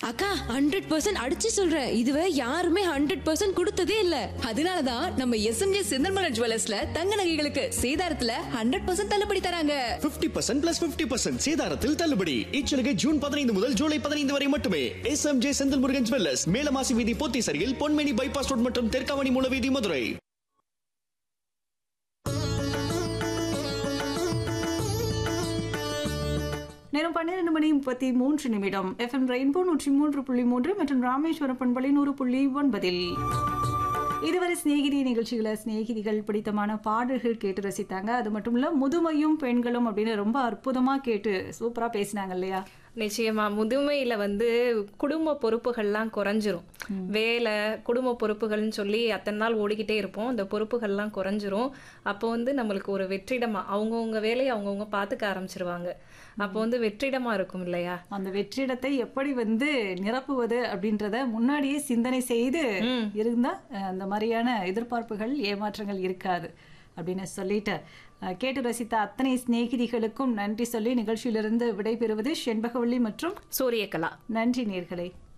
அக்கா hundred percent அடிச்சு சொல்றேன் இதுவரை யாருமே ஹண்ட்ரட் பர்சன்ட் கொடுத்ததே இல்ல அதனாலதான் நம்ம எஸ்எம்ஜே செந்தல்மலர் ஜுவல்லர்ஸ்ல தங்க நகைகளுக்கு சேதாரத்துல ஹண்ட்ரட் பர்சன்ட் தள்ளுபடி தராங்க 50% பர்சன்ட் பிளஸ் பிப்டி பர்சன்ட் சேதாரத்தில் தள்ளுபடி இச்சலுகை ஜூன் பதினைந்து முதல் ஜூலை பதினைந்து வரை மட்டுமே S M J Senthil Murugan jewellers Melamasi வீதி போத்தீசரியில் பொன்மேனி பைபாஸ் ரோட் மற்றும் தெற்காவணி மூலவீதி மதுரை நேரம் பன்னிரண்டு மணி முப்பத்தி மூன்று நிமிடம் எஃப்எம் ரெயின்போ நூற்றி மூன்று புள்ளி மூன்று மற்றும் ராமேஸ்வரம் பண்பலை நூறு புள்ளி ஒன்பதில் இதுவரை சிநேகிதி நிகழ்ச்சிகளை சிநேகிதிகள் பிடித்தமான பாடல்கள் கேட்டு ரசித்தாங்க அது மட்டும் இல்ல முதுமையும் பெண்களும் அப்படின்னு ரொம்ப அற்புதமா கேட்டு சூப்பரா பேசினாங்க இல்லையா நிச்சயமா முதுமையில வந்து குடும்ப பொறுப்புகள்லாம் குறைஞ்சிரும் வேலை குடும்ப பொறுப்புகள்னு சொல்லி அத்தனை நாள் ஓடிக்கிட்டே இருப்போம் அந்த பொறுப்புகள்லாம் குறைஞ்சிரும் அப்போ வந்து நம்மளுக்கு ஒரு வெற்றிடமா அவங்கவுங்க வேலையை அவங்கவுங்க பார்த்துக்க ஆரம்பிச்சிருவாங்க அப்போ வந்து வெற்றிடமா இருக்கும் இல்லையா அந்த வெற்றிடத்தை எப்படி வந்து நிரப்புவது அப்படின்றத முன்னாடியே சிந்தனை செய்து இருந்தா அஹ், அந்த மாதிரியான எதிர்பார்ப்புகள் ஏமாற்றங்கள் இருக்காது அப்படின்னு சொல்லிட்டு அஹ், கேட்டு ரசித்த அத்தனை சிநேகிதிகளுக்கும் நன்றி சொல்லி நிகழ்ச்சியிலிருந்து விடைபெறுவது செண்பகவள்ளி மற்றும் சூரியகலா நன்றி நேர்களே